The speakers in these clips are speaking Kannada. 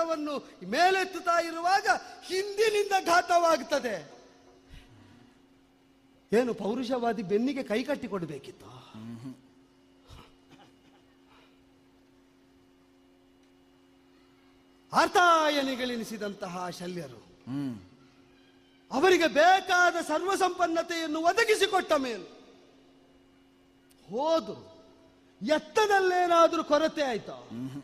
ಕರವನ್ನು ಮೇಲೆತ್ತುತ್ತಾ ಇರುವಾಗ ಹಿಂದಿನಿಂದ ಘಾತವಾಗ್ತದೆ ಏನು ಪೌರುಷವಾದಿ ಬೆನ್ನಿಗೆ ಕೈ ಕಟ್ಟಿ ಕೊಡಬೇಕಿತ್ತು ಅರ್ಥಾಯನಿಗಳೆನಿಸಿದಂತಹ ಶಲ್ಯರು ಅವರಿಗೆ ಬೇಕಾದ ಸರ್ವಸಂಪನ್ನತೆಯನ್ನು ಒದಗಿಸಿಕೊಟ್ಟ ಮೇಲೆ ಹೋದು ಎತ್ತದಲ್ಲೇನಾದ್ರೂ ಕೊರತೆ ಆಯ್ತಾ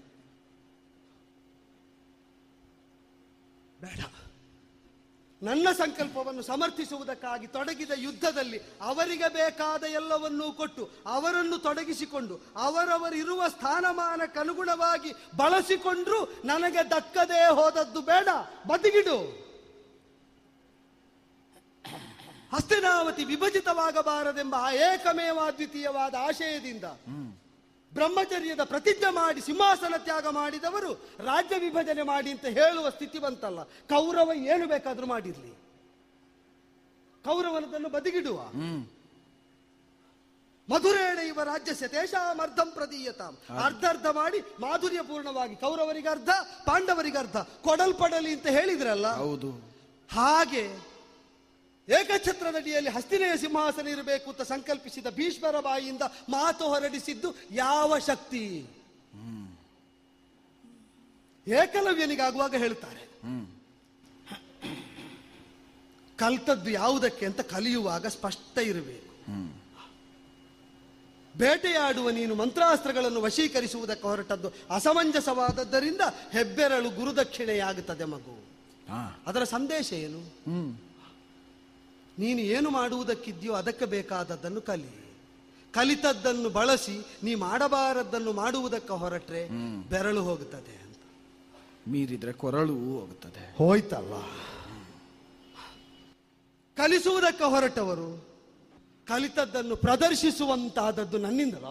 ಬೇಡ ನನ್ನ ಸಂಕಲ್ಪವನ್ನು ಸಮರ್ಥಿಸುವುದಕ್ಕಾಗಿ ತೊಡಗಿದ ಯುದ್ಧದಲ್ಲಿ ಅವರಿಗೆ ಬೇಕಾದ ಎಲ್ಲವನ್ನೂ ಕೊಟ್ಟು ಅವರನ್ನು ತೊಡಗಿಸಿಕೊಂಡು ಅವರವರಿರುವ ಸ್ಥಾನಮಾನಕ್ಕನುಗುಣವಾಗಿ ಬಳಸಿಕೊಂಡ್ರು ನನಗೆ ದಕ್ಕದೇ ಹೋದದ್ದು ಬೇಡ ಬದಿಗಿಡು ಹಸ್ತಿನಾವತಿ ವಿಭಜಿತವಾಗಬಾರದೆಂಬ ಆ ಏಕಮೇವಾದ್ವಿತೀಯವಾದ ಆಶಯದಿಂದ ಬ್ರಹ್ಮಚರ್ಯದ ಪ್ರತಿಜ್ಞೆ ಮಾಡಿ ಸಿಂಹಾಸನ ತ್ಯಾಗ ಮಾಡಿದವರು ರಾಜ್ಯ ವಿಭಜನೆ ಮಾಡಿ ಅಂತ ಹೇಳುವ ಸ್ಥಿತಿ ಬಂತಲ್ಲ ಕೌರವ ಏನು ಬೇಕಾದ್ರೂ ಮಾಡಿರ್ಲಿ ಕೌರವನದನ್ನು ಬದಿಗಿಡುವ ಮಧುರೇಣೈವ ರಾಜ್ಯಸ್ಯ ತೇಷಾಮರ್ಧಂ ಪ್ರದೀಯತಾಂ ಅರ್ಧ ಅರ್ಧ ಮಾಡಿ ಮಾಧುರ್ಯಪೂರ್ಣವಾಗಿ ಕೌರವರಿಗೆ ಅರ್ಧ ಪಾಂಡವರಿಗೆ ಅರ್ಧ ಕೊಡಲ್ಪಡಲಿ ಅಂತ ಹೇಳಿದ್ರಲ್ಲ ಹೌದು ಹಾಗೆ ಏಕಛತ್ರದಡಿಯಲ್ಲಿ ಹಸ್ತಿನೆಯ ಸಿಂಹಾಸನ ಇರಬೇಕು ಅಂತ ಸಂಕಲ್ಪಿಸಿದ ಭೀಷ್ಮರ ಬಾಯಿಯಿಂದ ಮಾತು ಹೊರಡಿಸಿದ್ದು ಯಾವ ಶಕ್ತಿ ಏಕಲವ್ಯನಿಗಾಗುವಾಗ ಹೇಳ್ತಾರೆ ಕಲ್ತದ್ದು ಯಾವುದಕ್ಕೆ ಅಂತ ಕಲಿಯುವಾಗ ಸ್ಪಷ್ಟ ಇರಬೇಕು ಬೇಟೆಯಾಡುವ ನೀನು ಮಂತ್ರಾಸ್ತ್ರಗಳನ್ನು ವಶೀಕರಿಸುವುದಕ್ಕೆ ಹೊರಟದ್ದು ಅಸಮಂಜಸವಾದದ್ದರಿಂದ ಹೆಬ್ಬೆರಳು ಗುರುದಕ್ಷಿಣೆಯಾಗುತ್ತದೆ ಮಗು ಹಾ ಅದರ ಸಂದೇಶ ಏನು ಹ್ಮ್ ನೀನು ಏನು ಮಾಡುವುದಕ್ಕಿದ್ಯೋ ಅದಕ್ಕೆ ಬೇಕಾದದ್ದನ್ನು ಕಲಿ ಕಲಿತದ್ದನ್ನು ಬಳಸಿ ನೀ ಮಾಡಬಾರದ್ದನ್ನು ಮಾಡುವುದಕ್ಕೆ ಹೊರಟ್ರೆ ಬೆರಳು ಹೋಗುತ್ತದೆ ಅಂತ ಮೀರಿದ್ರೆ ಕೊರಳು ಹೋಗುತ್ತದೆ ಹೋಯ್ತಲ್ಲ ಕಲಿಸುವುದಕ್ಕೆ ಹೊರಟವರು ಕಲಿತದ್ದನ್ನು ಪ್ರದರ್ಶಿಸುವಂತಾದದ್ದು ನನ್ನಿಂದಲ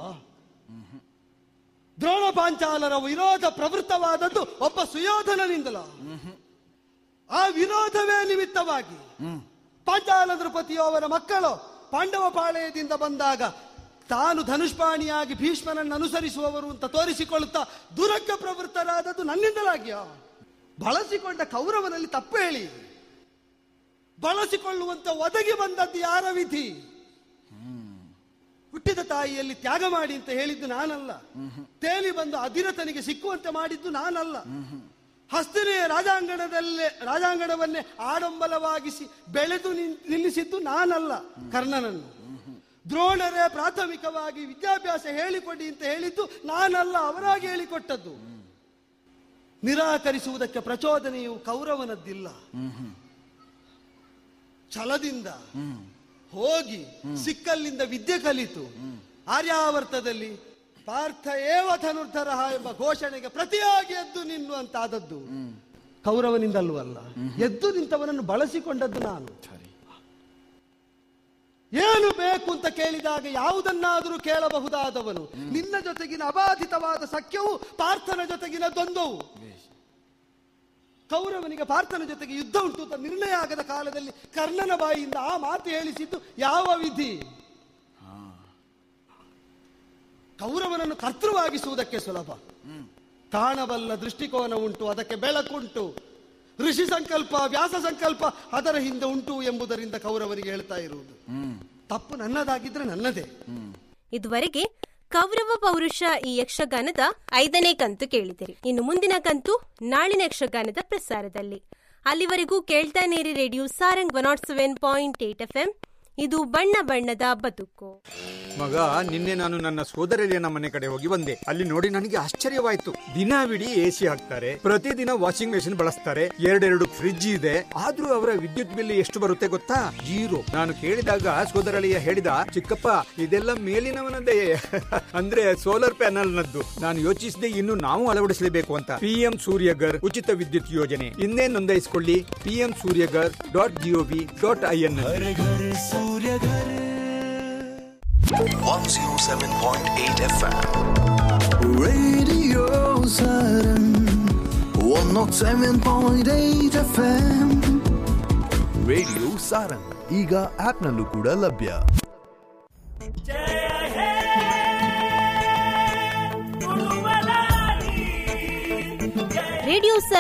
ದ್ರೋಣ ಪಾಂಚಾಲರ ವಿರೋಧ ಪ್ರವೃತ್ತವಾದದ್ದು ಒಬ್ಬ ಸುಯೋಧನನಿಂದಲ ಆ ವಿರೋಧವೇ ನಿಮಿತ್ತವಾಗಿ ಪಾಂಚಾಲ ನೃಪತಿಯು ಅವರ ಮಕ್ಕಳು ಪಾಂಡವ ಪಾಳೆಯದಿಂದ ಬಂದಾಗ ತಾನು ಧನುಷ್ಪಾಣಿಯಾಗಿ ಭೀಷ್ಮನನ್ನು ಅನುಸರಿಸುವವರು ಅಂತ ತೋರಿಸಿಕೊಳ್ಳುತ್ತಾ ದುರಗ್ಗ ಪ್ರವೃತ್ತರಾದದ್ದು ನನ್ನಿಂದಲಾಗ್ಯ ಬಳಸಿಕೊಂಡ ಕೌರವನಲ್ಲಿ ತಪ್ಪು ಹೇಳಿ ಬಳಸಿಕೊಳ್ಳುವಂತ ಒದಗಿ ಬಂದದ್ದು ಯಾರ ವಿಧಿ ಹುಟ್ಟಿದ ತಾಯಿಯಲ್ಲಿ ತ್ಯಾಗ ಮಾಡಿ ಅಂತ ಹೇಳಿದ್ದು ನಾನಲ್ಲ ತೇಲಿ ಬಂದು ಅಧಿರಥನಿಗೆ ಸಿಕ್ಕುವಂತೆ ಮಾಡಿದ್ದು ನಾನಲ್ಲ ಹಸ್ತಿನೆಯ ರಾಜಾಂಗಣದಲ್ಲೇ ರಾಜಾಂಗಣವನ್ನೇ ಆಡಂಬಲವಾಗಿಸಿ ಬೆಳೆದು ನಿನ್- ನಿಲ್ಲಿಸಿದ್ದು ನಾನಲ್ಲ ಕರ್ಣನನ್ನು ದ್ರೋಣರೇ ಪ್ರಾಥಮಿಕವಾಗಿ ವಿದ್ಯಾಭ್ಯಾಸ ಹೇಳಿಕೊಡಿ ಅಂತ ಹೇಳಿದ್ದು ನಾನಲ್ಲ ಅವರಾಗಿ ಹೇಳಿಕೊಟ್ಟದ್ದು ನಿರಾಕರಿಸುವುದಕ್ಕೆ ಪ್ರಚೋದನೆಯು ಕೌರವನದ್ದಿಲ್ಲ ಛಲದಿಂದ ಹೋಗಿ ಸಿಕ್ಕಲ್ಲಿಂದ ವಿದ್ಯೆ ಕಲಿತು ಆರ್ಯಾವರ್ತದಲ್ಲಿ ಪಾರ್ಥ ಏವ ಧನುರ್ಧರ ಎಂಬ ಘೋಷಣೆಗೆ ಪ್ರತಿಯಾಗಿ ಎದ್ದು ನಿಲ್ಲುವಂತಾದದ್ದು ಕೌರವನಿಂದಲ್ವಲ್ಲ ಎದ್ದು ನಿಂತವನನ್ನು ಬಳಸಿಕೊಂಡದ್ದು ನಾನು ಸರಿ ಏನು ಬೇಕು ಅಂತ ಕೇಳಿದಾಗ ಯಾವುದನ್ನಾದರೂ ಕೇಳಬಹುದಾದವನು ನಿನ್ನ ಜೊತೆಗಿನ ಅಬಾಧಿತವಾದ ಸಖ್ಯವು ಪಾರ್ಥನ ಜೊತೆಗಿನ ದ್ವಂದ್ವವು ಕೌರವನಿಗೆ ಪಾರ್ಥನ ಜೊತೆಗೆ ಯುದ್ಧ ಉಂಟು ಅಂತ ನಿರ್ಣಯ ಆಗದ ಕಾಲದಲ್ಲಿ ಕರ್ಣನ ಬಾಯಿಯಿಂದ ಆ ಮಾತು ಹೇಳಿಸಿದ್ದು ಯಾವ ವಿಧಿ ಕೌರವನನ್ನು ಕರ್ತೃವಾಗಿಸುವುದಕ್ಕೆ ಸುಲಭ ಕಾಣಬಲ್ಲ ದೃಷ್ಟಿಕೋನ ಉಂಟು ಅದಕ್ಕೆ ಬೆಳಕುಂಟು ಋಷಿ ಸಂಕಲ್ಪ ವ್ಯಾಸ ಸಂಕಲ್ಪ ಅದರ ಹಿಂದೆ ಉಂಟು ಎಂಬುದರಿಂದ ಕೌರವರಿಗೆ ಹೇಳ್ತಾ ಇರುವುದು ತಪ್ಪು ನನ್ನದಾಗಿದ್ರೆ ನನ್ನದೇ ಇದುವರೆಗೆ ಕೌರವ ಪೌರುಷ ಈ ಯಕ್ಷಗಾನದ ಐದನೇ ಕಂತು ಕೇಳಿದಿರಿ ಇನ್ನು ಮುಂದಿನ ಕಂತು ನಾಳಿನ ಯಕ್ಷಗಾನದ ಪ್ರಸಾರದಲ್ಲಿ ಅಲ್ಲಿವರೆಗೂ ಕೇಳ್ತಾನೇರಿ radio Sarang one naught seven point eight F ಇದು ಬಣ್ಣ ಬಣ್ಣದ ಬದುಕು ಮಗ ನಿನ್ನೆ ನಾನು ನನ್ನ ಸೋದರಳಿಯನ ಮನೆ ಕಡೆ ಹೋಗಿ ಬಂದೆ ಅಲ್ಲಿ ನೋಡಿ ನನಗೆ ಆಶ್ಚರ್ಯವಾಯ್ತು ದಿನವಿಡೀ ಎಸಿ ಹಾಕ್ತಾರೆ ಪ್ರತಿದಿನ ವಾಷಿಂಗ್ ಮೆಷಿನ್ ಬಳಸ್ತಾರೆ ಎರಡೆರಡು ಫ್ರಿಡ್ಜ್ ಇದೆ ಆದ್ರೂ ಅವರ ವಿದ್ಯುತ್ ಬಿಲ್ ಎಷ್ಟು ಬರುತ್ತೆ ಗೊತ್ತಾ ಜೀರೋ ನಾನು ಕೇಳಿದಾಗ ಸೋದರಳಿಯ ಹೇಳಿದ ಚಿಕ್ಕಪ್ಪ ಇದೆಲ್ಲ ಮೇಲಿನವನದೇ ಅಂದ್ರೆ ಸೋಲಾರ್ ಪ್ಯಾನಲ್ ನದ್ದು ನಾನು ಯೋಚಿಸಿದೆ ಇನ್ನು ನಾವು ಅಳವಡಿಸಲೇಬೇಕು ಅಂತ ಪಿಎಂ ಸೂರ್ಯಗರ್ ಉಚಿತ ವಿದ್ಯುತ್ ಯೋಜನೆ ಇನ್ನೇ ನೋಂದಾಯಿಸಿಕೊಳ್ಳಿ PM Suryaghar dot G O V dot I N 107.8 FM. Radio Saturn 107.8 FM radio Sarang ಈಗ ಆಪ್ನಲ್ಲೂ ಕೂಡ ಲಭ್ಯ ರೇಡಿಯೋ